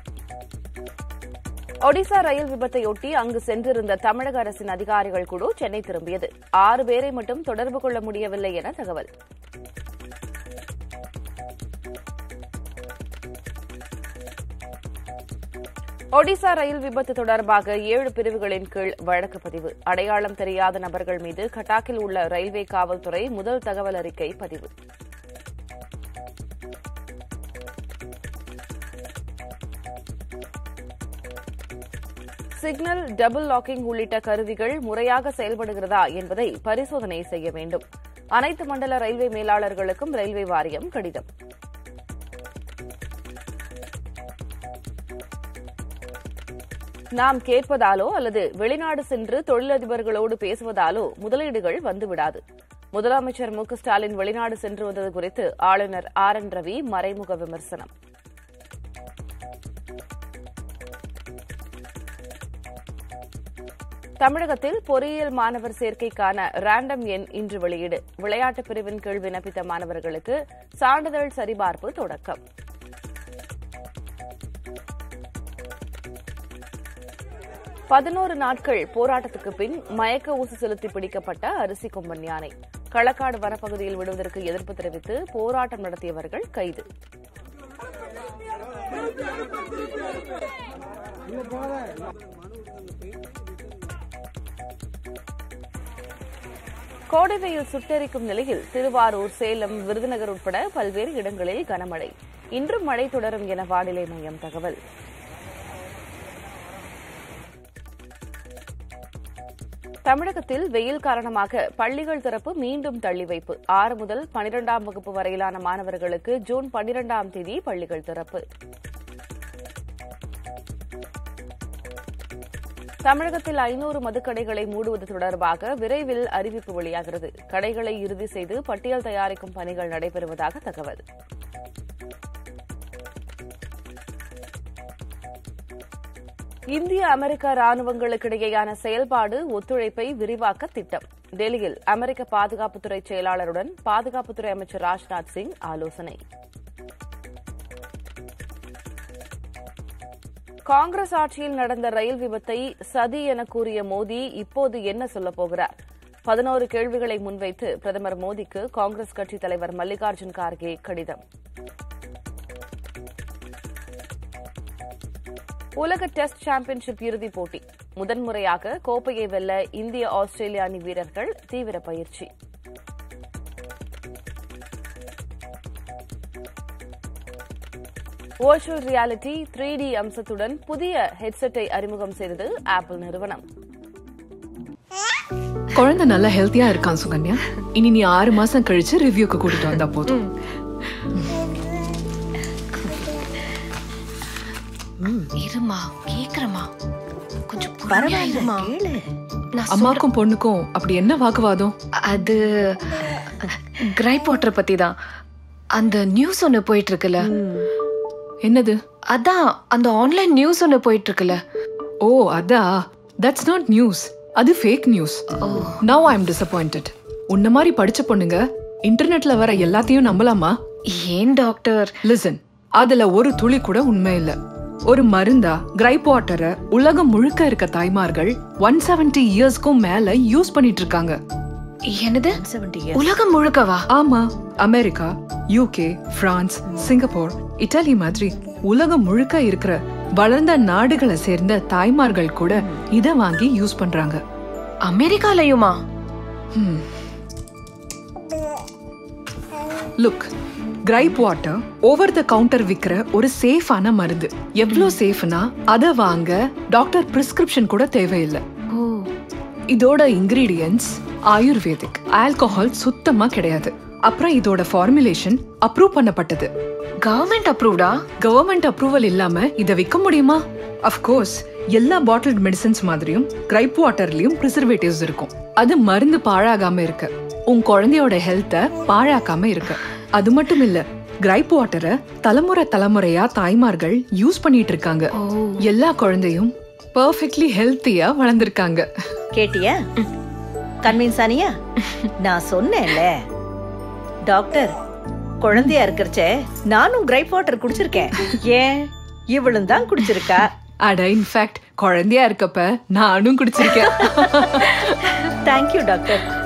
ஒடிசா ரயில் விபத்தையொட்டி அங்கு சென்றிருந்த தமிழக அரசின் அதிகாரிகள் குழு சென்னை திரும்பியது ஆறு பேரை மட்டும் தொடர்பு கொள்ள முடியவில்லை என தகவல் ஒடிசா ரயில் விபத்து தொடர்பாக ஏழு பிரிவுகளின் கீழ் வழக்கு பதிவு அடையாளம் தெரியாத நபர்கள் மீது கட்டாக்கில் உள்ள ரயில்வே காவல்துறை முதல் தகவல் அறிக்கை பதிவு சிக்னல் டபுள் லாக்கிங் உள்ளிட்ட கருவிகள் முறையாக செயல்படுகிறதா என்பதை பரிசோதனை செய்ய வேண்டும் அனைத்து மண்டல ரயில்வே மேலாளர்களுக்கும் ரயில்வே வாரியம் கடிதம் நாம் கேட்பதாலோ அல்லது வெளிநாடு சென்று தொழிலதிபர்களோடு பேசுவதாலோ முதலீடுகள் வந்துவிடாது முதலமைச்சர் மு க ஸ்டாலின் வெளிநாடு சென்று வந்தது குறித்து ஆளுநர் ஆர் என் ரவி மறைமுக விமர்சனம் தமிழகத்தில் பொறியியல் மாணவர் சேர்க்கைக்கான ரேண்டம் எண் இன்று வெளியீடு விளையாட்டுப் பிரிவின் கீழ் விண்ணப்பித்த மாணவர்களுக்கு சான்றிதழ் சரிபார்ப்பு தொடக்கம் பதினோரு நாட்கள் போராட்டத்துக்கு பின் மயக்க ஊசி செலுத்தி பிடிக்கப்பட்ட அரிசி கொம்பன் யானை களக்காடு வனப்பகுதியில் விடுவதற்கு எதிர்ப்பு தெரிவித்து போராட்டம் நடத்தியவர்கள் கைது கோடை வெயில் சுட்டெரிக்கும் நிலையில் திருவாரூர் சேலம் விருதுநகர் உட்பட பல்வேறு இடங்களில் கனமழை இன்றும் மழை தொடரும் என வானிலை மையம் தகவல் தமிழகத்தில் வெயில் காரணமாக பள்ளிகள் திறப்பு மீண்டும் தள்ளி வைப்பு ஆறு முதல் பனிரெண்டாம் வகுப்பு வரையிலான மாணவர்களுக்கு ஜூன் பனிரெண்டாம் தேதி பள்ளிகள் திறப்பு தமிழகத்தில் ஐநூறு மதுக்கடைகளை மூடுவது தொடர்பாக விரைவில் அறிவிப்பு வெளியாகிறது கடைகளை இறுதி செய்து பட்டியல் தயாரிக்கும் பணிகள் நடைபெறுவதாக தகவல் இந்திய அமெரிக்க ராணுவங்களுக்கிடையேயான செயல்பாடு ஒத்துழைப்பை விரிவாக்க திட்டம் டெல்லியில் அமெரிக்க பாதுகாப்புத்துறை செயலாளருடன் பாதுகாப்புத்துறை அமைச்சர் ராஜ்நாத் சிங் ஆலோசனை காங்கிரஸ் ஆட்சியில் நடந்த ரயில் விபத்தை சதி என கூறிய மோடி இப்போது என்ன சொல்லப் போகிறார் பதினோரு கேள்விகளை முன்வைத்து பிரதமர் மோடிக்கு காங்கிரஸ் கட்சித் தலைவர் மல்லிகார்ஜுன் கார்கே கடிதம் உலக டெஸ்ட் சாம்பியன்ஷிப் இறுதிப் போட்டி முதன்முறையாக கோப்பையை வெல்ல இந்திய ஆஸ்திரேலிய அணி வீரர்கள் தீவிர பயிற்சி வர்ச்சுவல் ரியாலிட்டி த்ரீ டி அம்சத்துடன் புதிய ஹெட்செட்டை அறிமுகம் செய்தது ஆப்பிள் நிறுவனம் குழந்தை நல்லா ஹெல்த்தியா இருக்கான் சுகன்யா இனி நீ ஆறு மாசம் கழிச்சு ரிவ்யூக்கு கூட்டிட்டு வந்தா போதும் இருமா கேக்குறமா கொஞ்சம் பொறுமையா பரவாயில்ல இருமா கேளு நான் சொல்ற- அம்மாக்கும் பொண்ணுக்கும் அப்படி என்ன வாக்குவாதம் அது கிரைப் வாட்டர் பத்தி தான் அந்த நியூஸ் ஒன்னு போயிட்டு இருக்குல்ல என்னது அதான் அந்த ஆன்லைன் நியூஸ் ஒன்னு போயிட்டு இருக்குல்ல ஓ அதா தட்ஸ் நாட் நியூஸ் அது fake news now I am disappointed உன்ன மாதிரி படிச்ச பொண்ணுங்க இன்டர்நெட்ல வர எல்லாத்தையும் நம்பலாமா ஏன் டாக்டர் லிசன் அதுல ஒரு துளி கூட உண்மை இல்ல ஒரு மருந்தா கிரைப் வாட்டரை உலகம் முழுக்க இருக்க தாய்மார்கள் ஒன் செவன்டி இயர்ஸ்க்கும் மேல யூஸ் பண்ணிட்டு இருக்காங்க என்னது 70 years. உலகம் முழுக்கவா ஆமா America UK France Singapore Italy மாதிரி உலகம் முழுக்க இருக்கிற வளர்ந்த நாடுகளை சேர்ந்த தாய்மார்கள் கூட இத வாங்கி யூஸ் பண்றாங்க அமெரிக்காலயுமா look gripe water over the counter விக்கிற ஒரு சேஃபான மருந்து எவ்வளோ சேஃப்னா அதை வாங்க டாக்டர் பிரிஸ்கிரிப்ஷன் கூட தேவையில்லை ஓ இதோட இன்கிரீடியன்ஸ் ஆயுர்வேதிக் ஆல்கஹால் சுத்தமா கிடையாது அப்புறம் இதோட ஃபார்முலேஷன் அப்ரூவ் பண்ணப்பட்டது கவர்மெண்ட் அப்ரூவ்டா கவர்மெண்ட் அப்ரூவல் இல்லாம இத விற்க முடியுமா அஃப்கோர்ஸ் எல்லா பாட்டில்ட் மெடிசன்ஸ் மாதிரியும் கிரைப் வாட்டர்லயும் ப்ரிசர்வேட்டிவ்ஸ் இருக்கும் அது மருந்து பாழாகாம இருக்கு உன் குழந்தையோட ஹெல்த்த பாழாக்காம இருக்கு அது மட்டும் இல்ல கிரைப் வாட்டரை தலைமுறை தலைமுறையா தாய்மார்கள் யூஸ் பண்ணிட்டு இருக்காங்க எல்லா குழந்தையும் பர்ஃபெக்ட்லி ஹெல்த்தியா வளர்ந்திருக்காங்க கேட்டியா கன்வின்ஸ் ஆனியா நான் சொன்னேன்ல டாக்டர் குழந்தையா இருக்கிறச்சே நானும் கிரைப் வாட்டர் குடிச்சிருக்கேன் ஏன் இவளும் தான் குடிச்சிருக்கா அட இன்ஃபேக்ட் குழந்தையா இருக்கப்ப நானும் குடிச்சிருக்கேன் தேங்க்யூ டாக்டர்